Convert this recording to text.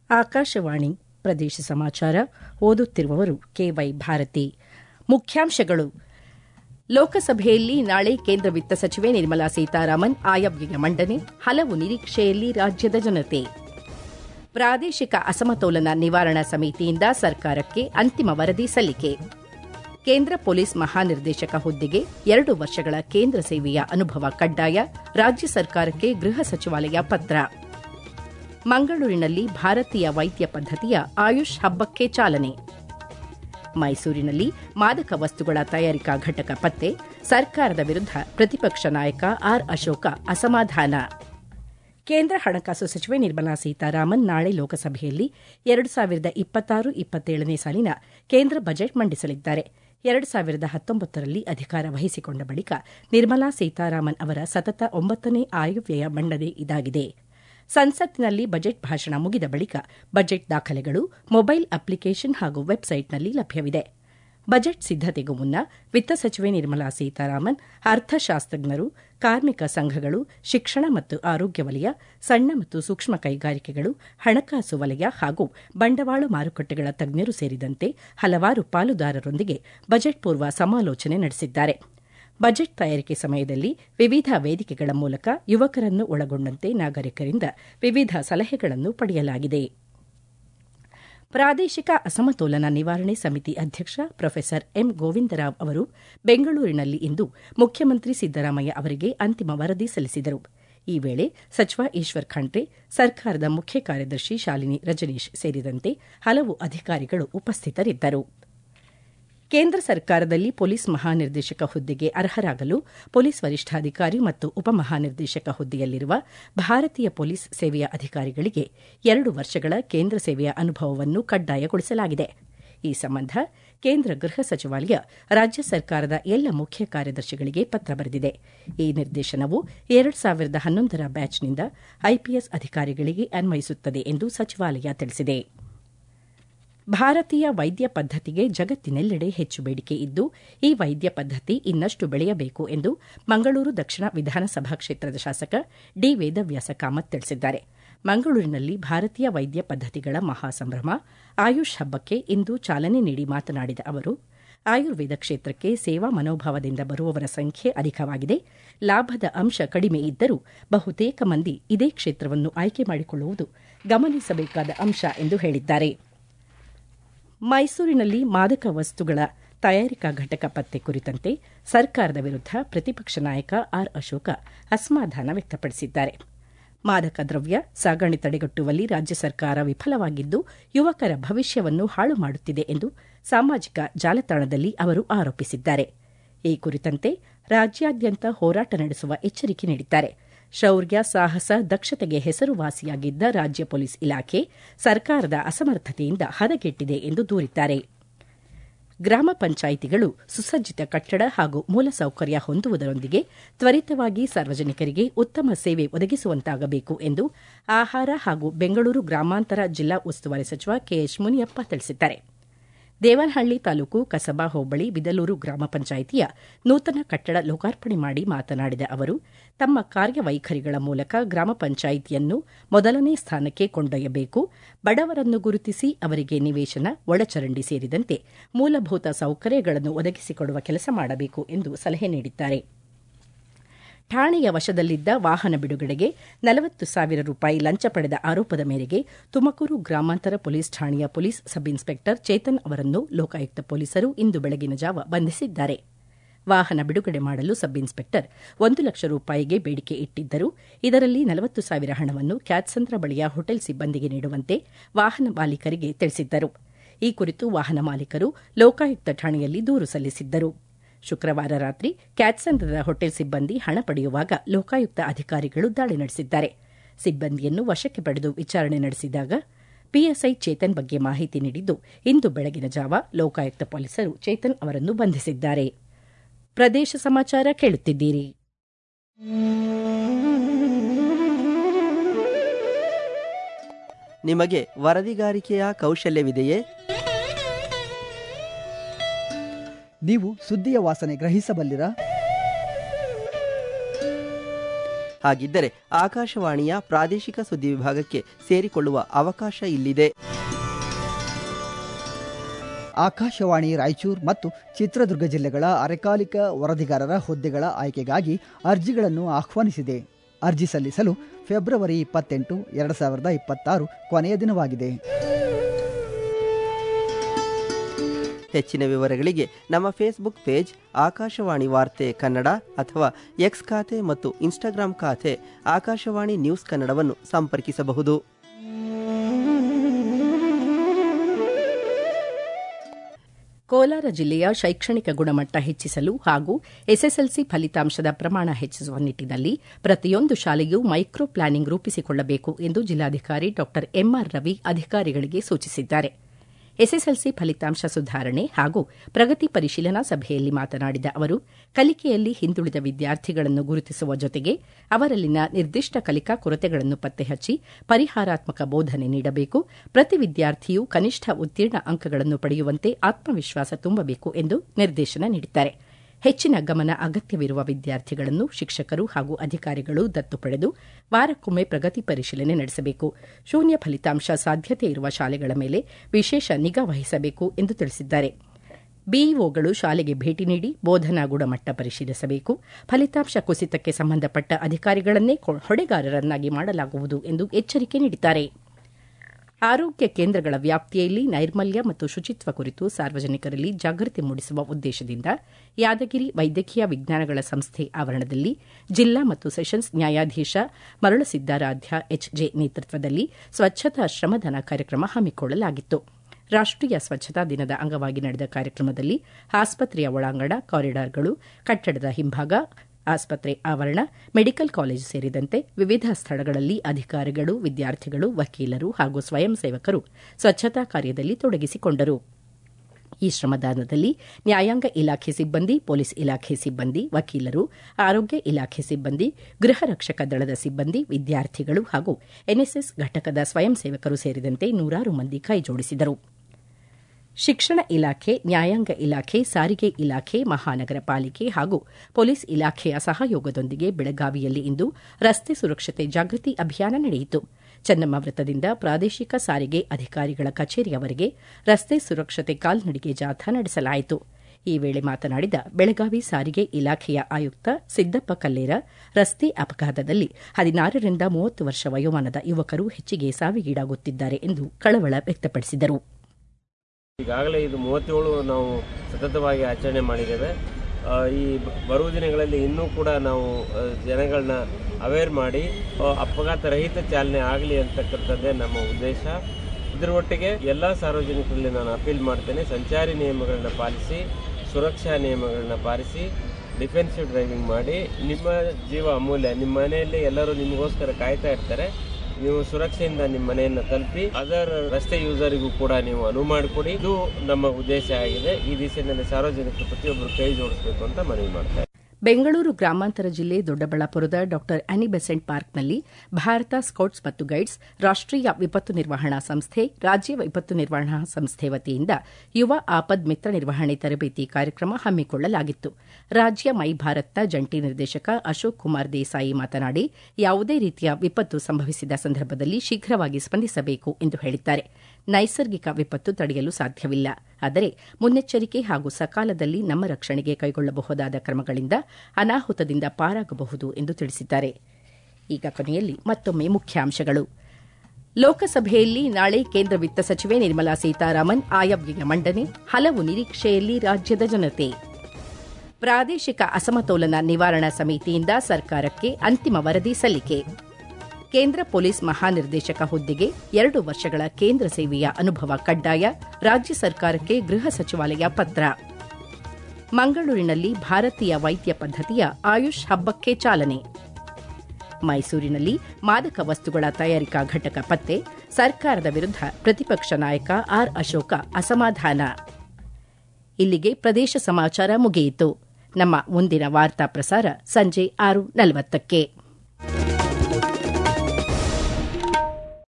ಆಕಾಶವಾಣಿ ಪ್ರದೇಶ ಸಮಾಚಾರ ಓದುತ್ತಿರುವವರು ಕೆವೈ ಭಾರತಿ ಮುಖ್ಯಾಂಶಗಳು ಲೋಕಸಭೆಯಲ್ಲಿ ನಾಳೆ ಕೇಂದ್ರ ವಿತ್ತ ಸಚಿವೆ ನಿರ್ಮಲಾ ಸೀತಾರಾಮನ್ ಆಯವ್ಯಯ ಮಂಡನೆ ಹಲವು ನಿರೀಕ್ಷೆಯಲ್ಲಿ ರಾಜ್ಯದ ಜನತೆ ಪ್ರಾದೇಶಿಕ ಅಸಮತೋಲನ ನಿವಾರಣಾ ಸಮಿತಿಯಿಂದ ಸರ್ಕಾರಕ್ಕೆ ಅಂತಿಮ ವರದಿ ಸಲ್ಲಿಕೆ ಕೇಂದ್ರ ಪೊಲೀಸ್ ಮಹಾನಿರ್ದೇಶಕ ಹುದ್ದೆಗೆ ಎರಡು ವರ್ಷಗಳ ಕೇಂದ್ರ ಸೇವೆಯ ಅನುಭವ ಕಡ್ಡಾಯ ರಾಜ್ಯ ಸರ್ಕಾರಕ್ಕೆ ಗೃಹ ಸಚಿವಾಲಯ ಪತ್ರ ಮಂಗಳೂರಿನಲ್ಲಿ ಭಾರತೀಯ ವೈದ್ಯ ಪದ್ದತಿಯ ಆಯುಷ್ ಹಬ್ಬಕ್ಕೆ ಚಾಲನೆ ಮೈಸೂರಿನಲ್ಲಿ ಮಾದಕ ವಸ್ತುಗಳ ತಯಾರಿಕಾ ಘಟಕ ಪತ್ತೆ ಸರ್ಕಾರದ ವಿರುದ್ಧ ಪ್ರತಿಪಕ್ಷ ನಾಯಕ ಆರ್ ಅಶೋಕ ಅಸಮಾಧಾನ ಕೇಂದ್ರ ಹಣಕಾಸು ಸಚಿವೆ ನಿರ್ಮಲಾ ಸೀತಾರಾಮನ್ ನಾಳೆ ಲೋಕಸಭೆಯಲ್ಲಿ ಎರಡು ಸಾವಿರದ ಇಪ್ಪತ್ತಾರು ಇಪ್ಪತ್ತೇಳನೇ ಸಾಲಿನ ಕೇಂದ್ರ ಬಜೆಟ್ ಮಂಡಿಸಲಿದ್ದಾರೆ ಎರಡು ಸಾವಿರದ ಹತ್ತೊಂಬತ್ತರಲ್ಲಿ ಅಧಿಕಾರ ವಹಿಸಿಕೊಂಡ ಬಳಿಕ ನಿರ್ಮಲಾ ಸೀತಾರಾಮನ್ ಅವರ ಸತತ ಒಂಬತ್ತನೇ ಆಯವ್ಯಯ ಮಂಡನೆ ಇದಾಗಿದೆ ಸಂಸತ್ತಿನಲ್ಲಿ ಬಜೆಟ್ ಭಾಷಣ ಮುಗಿದ ಬಳಿಕ ಬಜೆಟ್ ದಾಖಲೆಗಳು ಮೊಬೈಲ್ ಅಪ್ಲಿಕೇಶನ್ ಹಾಗೂ ವೆಬ್ಸೈಟ್ನಲ್ಲಿ ಲಭ್ಯವಿದೆ ಬಜೆಟ್ ಸಿದ್ದತೆಗೂ ಮುನ್ನ ವಿತ್ತ ಸಚಿವೆ ನಿರ್ಮಲಾ ಸೀತಾರಾಮನ್ ಅರ್ಥಶಾಸ್ತ್ರಜ್ಞರು ಕಾರ್ಮಿಕ ಸಂಘಗಳು ಶಿಕ್ಷಣ ಮತ್ತು ಆರೋಗ್ಯ ವಲಯ ಸಣ್ಣ ಮತ್ತು ಸೂಕ್ಷ್ಮ ಕೈಗಾರಿಕೆಗಳು ಹಣಕಾಸು ವಲಯ ಹಾಗೂ ಬಂಡವಾಳ ಮಾರುಕಟ್ಟೆಗಳ ತಜ್ಞರು ಸೇರಿದಂತೆ ಹಲವಾರು ಪಾಲುದಾರರೊಂದಿಗೆ ಬಜೆಟ್ ಪೂರ್ವ ಸಮಾಲೋಚನೆ ನಡೆಸಿದ್ದಾರೆ ಬಜೆಟ್ ತಯಾರಿಕೆ ಸಮಯದಲ್ಲಿ ವಿವಿಧ ವೇದಿಕೆಗಳ ಮೂಲಕ ಯುವಕರನ್ನು ಒಳಗೊಂಡಂತೆ ನಾಗರಿಕರಿಂದ ವಿವಿಧ ಸಲಹೆಗಳನ್ನು ಪಡೆಯಲಾಗಿದೆ ಪ್ರಾದೇಶಿಕ ಅಸಮತೋಲನ ನಿವಾರಣೆ ಸಮಿತಿ ಅಧ್ಯಕ್ಷ ಪ್ರೊಫೆಸರ್ ಎಂ ಗೋವಿಂದರಾವ್ ಅವರು ಬೆಂಗಳೂರಿನಲ್ಲಿ ಇಂದು ಮುಖ್ಯಮಂತ್ರಿ ಸಿದ್ದರಾಮಯ್ಯ ಅವರಿಗೆ ಅಂತಿಮ ವರದಿ ಸಲ್ಲಿಸಿದರು ಈ ವೇಳೆ ಸಚಿವ ಈಶ್ವರ್ ಖಂಡ್ರೆ ಸರ್ಕಾರದ ಮುಖ್ಯ ಕಾರ್ಯದರ್ಶಿ ಶಾಲಿನಿ ರಜನೀಶ್ ಸೇರಿದಂತೆ ಹಲವು ಅಧಿಕಾರಿಗಳು ಉಪಸ್ಥಿತರಿದ್ದರು ಕೇಂದ್ರ ಸರ್ಕಾರದಲ್ಲಿ ಪೊಲೀಸ್ ಮಹಾನಿರ್ದೇಶಕ ಹುದ್ದೆಗೆ ಅರ್ಹರಾಗಲು ಪೊಲೀಸ್ ವರಿಷ್ಠಾಧಿಕಾರಿ ಮತ್ತು ಉಪಮಹಾನಿರ್ದೇಶಕ ಹುದ್ದೆಯಲ್ಲಿರುವ ಭಾರತೀಯ ಪೊಲೀಸ್ ಸೇವೆಯ ಅಧಿಕಾರಿಗಳಿಗೆ ಎರಡು ವರ್ಷಗಳ ಕೇಂದ್ರ ಸೇವೆಯ ಅನುಭವವನ್ನು ಕಡ್ಡಾಯಗೊಳಿಸಲಾಗಿದೆ ಈ ಸಂಬಂಧ ಕೇಂದ್ರ ಗೃಹ ಸಚಿವಾಲಯ ರಾಜ್ಯ ಸರ್ಕಾರದ ಎಲ್ಲ ಮುಖ್ಯ ಕಾರ್ಯದರ್ಶಿಗಳಿಗೆ ಪತ್ರ ಬರೆದಿದೆ ಈ ನಿರ್ದೇಶನವು ಎರಡು ಸಾವಿರದ ಹನ್ನೊಂದರ ಬ್ಯಾಚ್ನಿಂದ ಐಪಿಎಸ್ ಅಧಿಕಾರಿಗಳಿಗೆ ಅನ್ವಯಿಸುತ್ತದೆ ಎಂದು ಸಚಿವಾಲಯ ತಿಳಿಸಿದೆ ಭಾರತೀಯ ವೈದ್ಯ ಪದ್ದತಿಗೆ ಜಗತ್ತಿನೆಲ್ಲೆಡೆ ಹೆಚ್ಚು ಬೇಡಿಕೆ ಇದ್ದು ಈ ವೈದ್ಯ ಪದ್ದತಿ ಇನ್ನಷ್ಟು ಬೆಳೆಯಬೇಕು ಎಂದು ಮಂಗಳೂರು ದಕ್ಷಿಣ ವಿಧಾನಸಭಾ ಕ್ಷೇತ್ರದ ಶಾಸಕ ಡಿ ವೇದವ್ಯಾಸ ಕಾಮತ್ ತಿಳಿಸಿದ್ದಾರೆ ಮಂಗಳೂರಿನಲ್ಲಿ ಭಾರತೀಯ ವೈದ್ಯ ಪದ್ದತಿಗಳ ಮಹಾಸಂಭ್ರಮ ಆಯುಷ್ ಹಬ್ಬಕ್ಕೆ ಇಂದು ಚಾಲನೆ ನೀಡಿ ಮಾತನಾಡಿದ ಅವರು ಆಯುರ್ವೇದ ಕ್ಷೇತ್ರಕ್ಕೆ ಸೇವಾ ಮನೋಭಾವದಿಂದ ಬರುವವರ ಸಂಖ್ಯೆ ಅಧಿಕವಾಗಿದೆ ಲಾಭದ ಅಂಶ ಕಡಿಮೆ ಇದ್ದರೂ ಬಹುತೇಕ ಮಂದಿ ಇದೇ ಕ್ಷೇತ್ರವನ್ನು ಆಯ್ಕೆ ಮಾಡಿಕೊಳ್ಳುವುದು ಗಮನಿಸಬೇಕಾದ ಅಂಶ ಎಂದು ಹೇಳಿದ್ದಾರೆ ಮೈಸೂರಿನಲ್ಲಿ ಮಾದಕ ವಸ್ತುಗಳ ತಯಾರಿಕಾ ಘಟಕ ಪತ್ತೆ ಕುರಿತಂತೆ ಸರ್ಕಾರದ ವಿರುದ್ಧ ಪ್ರತಿಪಕ್ಷ ನಾಯಕ ಆರ್ ಅಶೋಕ ಅಸಮಾಧಾನ ವ್ಯಕ್ತಪಡಿಸಿದ್ದಾರೆ ಮಾದಕ ದ್ರವ್ಯ ಸಾಗಣೆ ತಡೆಗಟ್ಟುವಲ್ಲಿ ರಾಜ್ಯ ಸರ್ಕಾರ ವಿಫಲವಾಗಿದ್ದು ಯುವಕರ ಭವಿಷ್ಯವನ್ನು ಹಾಳು ಮಾಡುತ್ತಿದೆ ಎಂದು ಸಾಮಾಜಿಕ ಜಾಲತಾಣದಲ್ಲಿ ಅವರು ಆರೋಪಿಸಿದ್ದಾರೆ ಈ ಕುರಿತಂತೆ ರಾಜ್ಯಾದ್ಯಂತ ಹೋರಾಟ ನಡೆಸುವ ಎಚ್ಚರಿಕೆ ನೀಡಿದ್ದಾರೆ ಶೌರ್ಯ ಸಾಹಸ ದಕ್ಷತೆಗೆ ಹೆಸರುವಾಸಿಯಾಗಿದ್ದ ರಾಜ್ಯ ಪೊಲೀಸ್ ಇಲಾಖೆ ಸರ್ಕಾರದ ಅಸಮರ್ಥತೆಯಿಂದ ಹದಗೆಟ್ಟಿದೆ ಎಂದು ದೂರಿದ್ದಾರೆ ಗ್ರಾಮ ಪಂಚಾಯಿತಿಗಳು ಸುಸಜ್ಜಿತ ಕಟ್ಟಡ ಹಾಗೂ ಮೂಲಸೌಕರ್ಯ ಹೊಂದುವುದರೊಂದಿಗೆ ತ್ವರಿತವಾಗಿ ಸಾರ್ವಜನಿಕರಿಗೆ ಉತ್ತಮ ಸೇವೆ ಒದಗಿಸುವಂತಾಗಬೇಕು ಎಂದು ಆಹಾರ ಹಾಗೂ ಬೆಂಗಳೂರು ಗ್ರಾಮಾಂತರ ಜಿಲ್ಲಾ ಉಸ್ತುವಾರಿ ಸಚಿವ ಕೆಎಚ್ ಮುನಿಯಪ್ಪ ತಿಳಿಸಿದ್ದಾರೆ ದೇವನಹಳ್ಳಿ ತಾಲೂಕು ಕಸಬಾ ಹೋಬಳಿ ಬಿದಲೂರು ಗ್ರಾಮ ಪಂಚಾಯಿತಿಯ ನೂತನ ಕಟ್ಟಡ ಲೋಕಾರ್ಪಣೆ ಮಾಡಿ ಮಾತನಾಡಿದ ಅವರು ತಮ್ಮ ಕಾರ್ಯವೈಖರಿಗಳ ಮೂಲಕ ಗ್ರಾಮ ಪಂಚಾಯಿತಿಯನ್ನು ಮೊದಲನೇ ಸ್ಥಾನಕ್ಕೆ ಕೊಂಡೊಯ್ಯಬೇಕು ಬಡವರನ್ನು ಗುರುತಿಸಿ ಅವರಿಗೆ ನಿವೇಶನ ಒಳಚರಂಡಿ ಸೇರಿದಂತೆ ಮೂಲಭೂತ ಸೌಕರ್ಯಗಳನ್ನು ಒದಗಿಸಿಕೊಡುವ ಕೆಲಸ ಮಾಡಬೇಕು ಎಂದು ಸಲಹೆ ನೀಡಿದ್ದಾರೆ ಠಾಣೆಯ ವಶದಲ್ಲಿದ್ದ ವಾಹನ ಬಿಡುಗಡೆಗೆ ನಲವತ್ತು ಸಾವಿರ ರೂಪಾಯಿ ಲಂಚ ಪಡೆದ ಆರೋಪದ ಮೇರೆಗೆ ತುಮಕೂರು ಗ್ರಾಮಾಂತರ ಪೊಲೀಸ್ ಠಾಣೆಯ ಪೊಲೀಸ್ ಸಬ್ ಇನ್ಸ್ಪೆಕ್ಟರ್ ಚೇತನ್ ಅವರನ್ನು ಲೋಕಾಯುಕ್ತ ಪೊಲೀಸರು ಇಂದು ಬೆಳಗಿನ ಜಾವ ಬಂಧಿಸಿದ್ದಾರೆ ವಾಹನ ಬಿಡುಗಡೆ ಮಾಡಲು ಸಬ್ ಇನ್ಸ್ಪೆಕ್ಟರ್ ಒಂದು ಲಕ್ಷ ರೂಪಾಯಿಗೆ ಬೇಡಿಕೆ ಇಟ್ಟಿದ್ದರು ಇದರಲ್ಲಿ ನಲವತ್ತು ಸಾವಿರ ಹಣವನ್ನು ಕ್ಯಾತ್ಸಂದ್ರ ಬಳಿಯ ಹೋಟೆಲ್ ಸಿಬ್ಬಂದಿಗೆ ನೀಡುವಂತೆ ವಾಹನ ಮಾಲೀಕರಿಗೆ ತಿಳಿಸಿದ್ದರು ಈ ಕುರಿತು ವಾಹನ ಮಾಲೀಕರು ಲೋಕಾಯುಕ್ತ ಠಾಣೆಯಲ್ಲಿ ದೂರು ಸಲ್ಲಿಸಿದ್ದರು ಶುಕ್ರವಾರ ರಾತ್ರಿ ಕ್ಯಾಟ್ಸಂದ್ರದ ಹೋಟೆಲ್ ಸಿಬ್ಬಂದಿ ಹಣ ಪಡೆಯುವಾಗ ಲೋಕಾಯುಕ್ತ ಅಧಿಕಾರಿಗಳು ದಾಳಿ ನಡೆಸಿದ್ದಾರೆ ಸಿಬ್ಬಂದಿಯನ್ನು ವಶಕ್ಕೆ ಪಡೆದು ವಿಚಾರಣೆ ನಡೆಸಿದಾಗ ಪಿಎಸ್ಐ ಚೇತನ್ ಬಗ್ಗೆ ಮಾಹಿತಿ ನೀಡಿದ್ದು ಇಂದು ಬೆಳಗಿನ ಜಾವ ಲೋಕಾಯುಕ್ತ ಪೊಲೀಸರು ಚೇತನ್ ಅವರನ್ನು ಬಂಧಿಸಿದ್ದಾರೆ ಪ್ರದೇಶ ಸಮಾಚಾರ ಕೇಳುತ್ತಿದ್ದೀರಿ ನಿಮಗೆ ವರದಿಗಾರಿಕೆಯ ಕೌಶಲ್ಯವಿದೆಯೇ ನೀವು ಸುದ್ದಿಯ ವಾಸನೆ ಗ್ರಹಿಸಬಲ್ಲಿರಾ ಹಾಗಿದ್ದರೆ ಆಕಾಶವಾಣಿಯ ಪ್ರಾದೇಶಿಕ ಸುದ್ದಿ ವಿಭಾಗಕ್ಕೆ ಸೇರಿಕೊಳ್ಳುವ ಅವಕಾಶ ಇಲ್ಲಿದೆ ಆಕಾಶವಾಣಿ ರಾಯಚೂರು ಮತ್ತು ಚಿತ್ರದುರ್ಗ ಜಿಲ್ಲೆಗಳ ಅರೆಕಾಲಿಕ ವರದಿಗಾರರ ಹುದ್ದೆಗಳ ಆಯ್ಕೆಗಾಗಿ ಅರ್ಜಿಗಳನ್ನು ಆಹ್ವಾನಿಸಿದೆ ಅರ್ಜಿ ಸಲ್ಲಿಸಲು ಫೆಬ್ರವರಿ ಇಪ್ಪತ್ತೆಂಟು ಎರಡು ಸಾವಿರದ ಇಪ್ಪತ್ತಾರು ಕೊನೆಯ ದಿನವಾಗಿದೆ ಹೆಚ್ಚಿನ ವಿವರಗಳಿಗೆ ನಮ್ಮ ಫೇಸ್ಬುಕ್ ಪೇಜ್ ಆಕಾಶವಾಣಿ ವಾರ್ತೆ ಕನ್ನಡ ಅಥವಾ ಎಕ್ಸ್ ಖಾತೆ ಮತ್ತು ಇನ್ಸ್ಟಾಗ್ರಾಂ ಖಾತೆ ಆಕಾಶವಾಣಿ ನ್ಯೂಸ್ ಕನ್ನಡವನ್ನು ಸಂಪರ್ಕಿಸಬಹುದು ಕೋಲಾರ ಜಿಲ್ಲೆಯ ಶೈಕ್ಷಣಿಕ ಗುಣಮಟ್ಟ ಹೆಚ್ಚಿಸಲು ಹಾಗೂ ಎಸ್ಎಸ್ಎಲ್ಸಿ ಫಲಿತಾಂಶದ ಪ್ರಮಾಣ ಹೆಚ್ಚಿಸುವ ನಿಟ್ಟಿನಲ್ಲಿ ಪ್ರತಿಯೊಂದು ಶಾಲೆಯೂ ಮೈಕ್ರೋ ಪ್ಲಾನಿಂಗ್ ರೂಪಿಸಿಕೊಳ್ಳಬೇಕು ಎಂದು ಜಿಲ್ಲಾಧಿಕಾರಿ ಡಾ ಎಂಆರ್ ರವಿ ಅಧಿಕಾರಿಗಳಿಗೆ ಸೂಚಿಸಿದ್ದಾರೆ ಎಸ್ಎಸ್ಎಲ್ಸಿ ಫಲಿತಾಂಶ ಸುಧಾರಣೆ ಹಾಗೂ ಪ್ರಗತಿ ಪರಿಶೀಲನಾ ಸಭೆಯಲ್ಲಿ ಮಾತನಾಡಿದ ಅವರು ಕಲಿಕೆಯಲ್ಲಿ ಹಿಂದುಳಿದ ವಿದ್ಯಾರ್ಥಿಗಳನ್ನು ಗುರುತಿಸುವ ಜೊತೆಗೆ ಅವರಲ್ಲಿನ ನಿರ್ದಿಷ್ಟ ಕಲಿಕಾ ಕೊರತೆಗಳನ್ನು ಪತ್ತೆಹಚ್ಚಿ ಪರಿಹಾರಾತ್ಮಕ ಬೋಧನೆ ನೀಡಬೇಕು ಪ್ರತಿ ವಿದ್ಯಾರ್ಥಿಯೂ ಕನಿಷ್ಠ ಉತ್ತೀರ್ಣ ಅಂಕಗಳನ್ನು ಪಡೆಯುವಂತೆ ಆತ್ಮವಿಶ್ವಾಸ ತುಂಬಬೇಕು ಎಂದು ನಿರ್ದೇಶನ ನೀಡಿದ್ದಾರೆ ಹೆಚ್ಚಿನ ಗಮನ ಅಗತ್ಯವಿರುವ ವಿದ್ಯಾರ್ಥಿಗಳನ್ನು ಶಿಕ್ಷಕರು ಹಾಗೂ ಅಧಿಕಾರಿಗಳು ದತ್ತು ಪಡೆದು ವಾರಕ್ಕೊಮ್ಮೆ ಪ್ರಗತಿ ಪರಿಶೀಲನೆ ನಡೆಸಬೇಕು ಶೂನ್ಯ ಫಲಿತಾಂಶ ಸಾಧ್ಯತೆ ಇರುವ ಶಾಲೆಗಳ ಮೇಲೆ ವಿಶೇಷ ನಿಗಾ ವಹಿಸಬೇಕು ಎಂದು ತಿಳಿಸಿದ್ದಾರೆ ಬಿಇಒಗಳು ಶಾಲೆಗೆ ಭೇಟಿ ನೀಡಿ ಬೋಧನಾ ಗುಣಮಟ್ಟ ಪರಿಶೀಲಿಸಬೇಕು ಫಲಿತಾಂಶ ಕುಸಿತಕ್ಕೆ ಸಂಬಂಧಪಟ್ಟ ಅಧಿಕಾರಿಗಳನ್ನೇ ಹೊಣೆಗಾರರನ್ನಾಗಿ ಮಾಡಲಾಗುವುದು ಎಂದು ಎಚ್ಚರಿಕೆ ನೀಡಿದ್ದಾರೆ ಆರೋಗ್ಯ ಕೇಂದ್ರಗಳ ವ್ಯಾಪ್ತಿಯಲ್ಲಿ ನೈರ್ಮಲ್ಯ ಮತ್ತು ಶುಚಿತ್ವ ಕುರಿತು ಸಾರ್ವಜನಿಕರಲ್ಲಿ ಜಾಗೃತಿ ಮೂಡಿಸುವ ಉದ್ದೇಶದಿಂದ ಯಾದಗಿರಿ ವೈದ್ಯಕೀಯ ವಿಜ್ಞಾನಗಳ ಸಂಸ್ಥೆ ಆವರಣದಲ್ಲಿ ಜಿಲ್ಲಾ ಮತ್ತು ಸೆಷನ್ಸ್ ನ್ಯಾಯಾಧೀಶ ಮರಳಸಿದ್ದಾರಾಧ್ಯ ಎಚ್ಜೆ ನೇತೃತ್ವದಲ್ಲಿ ಸ್ವಚ್ಛತಾ ಶ್ರಮದಾನ ಕಾರ್ಯಕ್ರಮ ಹಮ್ಮಿಕೊಳ್ಳಲಾಗಿತ್ತು ರಾಷ್ಟೀಯ ಸ್ವಚ್ಛತಾ ದಿನದ ಅಂಗವಾಗಿ ನಡೆದ ಕಾರ್ಯಕ್ರಮದಲ್ಲಿ ಆಸ್ಪತ್ರೆಯ ಒಳಾಂಗಣ ಕಾರಿಡಾರ್ಗಳು ಕಟ್ಟಡದ ಹಿಂಭಾಗ ಆಸ್ಪತ್ರೆ ಆವರಣ ಮೆಡಿಕಲ್ ಕಾಲೇಜು ಸೇರಿದಂತೆ ವಿವಿಧ ಸ್ಥಳಗಳಲ್ಲಿ ಅಧಿಕಾರಿಗಳು ವಿದ್ಯಾರ್ಥಿಗಳು ವಕೀಲರು ಹಾಗೂ ಸ್ವಯಂ ಸೇವಕರು ಸ್ವಚ್ಛತಾ ಕಾರ್ಯದಲ್ಲಿ ತೊಡಗಿಸಿಕೊಂಡರು ಈ ಶ್ರಮದಾನದಲ್ಲಿ ನ್ಯಾಯಾಂಗ ಇಲಾಖೆ ಸಿಬ್ಬಂದಿ ಪೊಲೀಸ್ ಇಲಾಖೆ ಸಿಬ್ಬಂದಿ ವಕೀಲರು ಆರೋಗ್ಯ ಇಲಾಖೆ ಸಿಬ್ಬಂದಿ ಗೃಹ ರಕ್ಷಕ ದಳದ ಸಿಬ್ಬಂದಿ ವಿದ್ಯಾರ್ಥಿಗಳು ಹಾಗೂ ಎನ್ಎಸ್ಎಸ್ ಘಟಕದ ಸ್ವಯಂ ಸೇವಕರು ಸೇರಿದಂತೆ ನೂರಾರು ಮಂದಿ ಕೈಜೋಡಿಸಿದರು ಶಿಕ್ಷಣ ಇಲಾಖೆ ನ್ಯಾಯಾಂಗ ಇಲಾಖೆ ಸಾರಿಗೆ ಇಲಾಖೆ ಮಹಾನಗರ ಪಾಲಿಕೆ ಹಾಗೂ ಪೊಲೀಸ್ ಇಲಾಖೆಯ ಸಹಯೋಗದೊಂದಿಗೆ ಬೆಳಗಾವಿಯಲ್ಲಿ ಇಂದು ರಸ್ತೆ ಸುರಕ್ಷತೆ ಜಾಗೃತಿ ಅಭಿಯಾನ ನಡೆಯಿತು ಚೆನ್ನಮ್ಮ ವೃತ್ತದಿಂದ ಪ್ರಾದೇಶಿಕ ಸಾರಿಗೆ ಅಧಿಕಾರಿಗಳ ಕಚೇರಿಯವರೆಗೆ ರಸ್ತೆ ಸುರಕ್ಷತೆ ಕಾಲ್ನಡಿಗೆ ಜಾಥಾ ನಡೆಸಲಾಯಿತು ಈ ವೇಳೆ ಮಾತನಾಡಿದ ಬೆಳಗಾವಿ ಸಾರಿಗೆ ಇಲಾಖೆಯ ಆಯುಕ್ತ ಸಿದ್ದಪ್ಪ ಕಲ್ಲೇರ ರಸ್ತೆ ಅಪಘಾತದಲ್ಲಿ ಹದಿನಾರರಿಂದ ಮೂವತ್ತು ವರ್ಷ ವಯೋಮಾನದ ಯುವಕರು ಹೆಚ್ಚಿಗೆ ಸಾವಿಗೀಡಾಗುತ್ತಿದ್ದಾರೆ ಎಂದು ಕಳವಳ ವ್ಯಕ್ತಪಡಿಸಿದರು ಈಗಾಗಲೇ ಇದು ಮೂವತ್ತೇಳು ನಾವು ಸತತವಾಗಿ ಆಚರಣೆ ಮಾಡಿದ್ದೇವೆ ಆ, ಈ ಬ- ಬರುವ ದಿನಗಳಲ್ಲಿ ಇನ್ನೂ ಕೂಡ ನಾವು ಆ, ಜನಗಳನ್ನ ಅವೇರ್ ಮಾಡಿ ಆ, ಅಪಘಾತ ರಹಿತ ಚಾಲನೆ ಆಗಲಿ ಅಂತಕ್ಕಂಥದ್ದೇ ನಮ್ಮ ಉದ್ದೇಶ ಇದರ ಒಟ್ಟಿಗೆ ಎಲ್ಲ ಸಾರ್ವಜನಿಕರಲ್ಲಿ ನಾನು ಅಪೀಲ್ ಮಾಡ್ತೇನೆ ಸಂಚಾರಿ ನಿಯಮಗಳನ್ನ ಪಾಲಿಸಿ ಸುರಕ್ಷಾ ನಿಯಮಗಳನ್ನ ಪಾಲಿಸಿ ಡಿಫೆನ್ಸಿವ್ ಡ್ರೈವಿಂಗ್ ಮಾಡಿ ನಿಮ್ಮ ಜೀವ ಅಮೂಲ್ಯ ನಿಮ್ಮ ಮನೆಯಲ್ಲಿ ಎಲ್ಲರೂ ನಿಮಗೋಸ್ಕರ ಕಾಯ್ತಾ ಇರ್ತಾರೆ ನೀವು ಸುರಕ್ಷೆಯಿಂದ ನಿಮ್ಮ ಮನೆಯನ್ನು ತಲುಪಿ ಅದರ ರಸ್ತೆ ಯೂಸರಿಗೂ ಕೂಡ ನೀವು ಅನುವು ಮಾಡಿಕೊಡಿ ಇದು ನಮ್ಮ ಉದ್ದೇಶ ಆಗಿದೆ ಈ ದಿಸೆಯಲ್ಲಿ ಸಾರ್ವಜನಿಕರು ಪ್ರತಿಯೊಬ್ಬರು ಕೈ ಜೋಡಿಸಬೇಕು ಅಂತ ಮನವಿ ಮಾಡ್ತಾರೆ ಬೆಂಗಳೂರು ಗ್ರಾಮಾಂತರ ಜಿಲ್ಲೆ ದೊಡ್ಡಬಳ್ಳಾಪುರದ ಡಾ ಆನಿ ಬೆಸೆಂಟ್ ಪಾರ್ಕ್ನಲ್ಲಿ ಭಾರತ ಸ್ಕೌಟ್ಸ್ ಮತ್ತು ಗೈಡ್ಸ್ ರಾಷ್ಟೀಯ ವಿಪತ್ತು ನಿರ್ವಹಣಾ ಸಂಸ್ಥೆ ರಾಜ್ಯ ವಿಪತ್ತು ನಿರ್ವಹಣಾ ಸಂಸ್ಥೆ ವತಿಯಿಂದ ಯುವ ಆಪದ್ ಮಿತ್ರ ನಿರ್ವಹಣೆ ತರಬೇತಿ ಕಾರ್ಯಕ್ರಮ ಹಮ್ಮಿಕೊಳ್ಳಲಾಗಿತ್ತು ರಾಜ್ಯ ಮೈ ಭಾರತ್ನ ಜಂಟಿ ನಿರ್ದೇಶಕ ಅಶೋಕ್ ಕುಮಾರ್ ದೇಸಾಯಿ ಮಾತನಾಡಿ ಯಾವುದೇ ರೀತಿಯ ವಿಪತ್ತು ಸಂಭವಿಸಿದ ಸಂದರ್ಭದಲ್ಲಿ ಶೀಘ್ರವಾಗಿ ಸ್ಪಂದಿಸಬೇಕು ಎಂದು ಹೇಳಿದ್ದಾರೆ ನೈಸರ್ಗಿಕ ವಿಪತ್ತು ತಡೆಯಲು ಸಾಧ್ಯವಿಲ್ಲ ಆದರೆ ಮುನ್ನೆಚ್ಚರಿಕೆ ಹಾಗೂ ಸಕಾಲದಲ್ಲಿ ನಮ್ಮ ರಕ್ಷಣೆಗೆ ಕೈಗೊಳ್ಳಬಹುದಾದ ಕ್ರಮಗಳಿಂದ ಅನಾಹುತದಿಂದ ಪಾರಾಗಬಹುದು ಎಂದು ತಿಳಿಸಿದ್ದಾರೆ ಈಗ ಕೊನೆಯಲ್ಲಿ ಮತ್ತೊಮ್ಮೆ ಮುಖ್ಯಾಂಶಗಳು ಲೋಕಸಭೆಯಲ್ಲಿ ನಾಳೆ ಕೇಂದ್ರ ವಿತ್ತ ಸಚಿವೆ ನಿರ್ಮಲಾ ಸೀತಾರಾಮನ್ ಆಯವ್ಯಯ ಮಂಡನೆ ಹಲವು ನಿರೀಕ್ಷೆಯಲ್ಲಿ ರಾಜ್ಯದ ಜನತೆ ಪ್ರಾದೇಶಿಕ ಅಸಮತೋಲನ ನಿವಾರಣಾ ಸಮಿತಿಯಿಂದ ಸರ್ಕಾರಕ್ಕೆ ಅಂತಿಮ ವರದಿ ಸಲ್ಲಿಕೆ ಕೇಂದ್ರ ಪೊಲೀಸ್ ಮಹಾನಿರ್ದೇಶಕ ಹುದ್ದೆಗೆ ಎರಡು ವರ್ಷಗಳ ಕೇಂದ್ರ ಸೇವೆಯ ಅನುಭವ ಕಡ್ಡಾಯ ರಾಜ್ಯ ಸರ್ಕಾರಕ್ಕೆ ಗೃಹ ಸಚಿವಾಲಯ ಪತ್ರ ಮಂಗಳೂರಿನಲ್ಲಿ ಭಾರತೀಯ ವೈದ್ಯ ಪದ್ಧತಿಯ ಆಯುಷ್ ಹಬ್ಬಕ್ಕೆ ಚಾಲನೆ ಮೈಸೂರಿನಲ್ಲಿ ಮಾದಕ ವಸ್ತುಗಳ ತಯಾರಿಕಾ ಘಟಕ ಪತ್ತೆ ಸರ್ಕಾರದ ವಿರುದ್ಧ ಪ್ರತಿಪಕ್ಷ ನಾಯಕ ಆರ್ ಅಶೋಕ ಅಸಮಾಧಾನ ಇಲ್ಲಿಗೆ ಪ್ರದೇಶ ಸಮಾಚಾರ ಮುಗಿಯಿತು ನಮ್ಮ ಮುಂದಿನ ವಾರ್ತಾ ಪ್ರಸಾರ ಸಂಜೆ ಆರು ನಲವತ್ತಕ್ಕೆ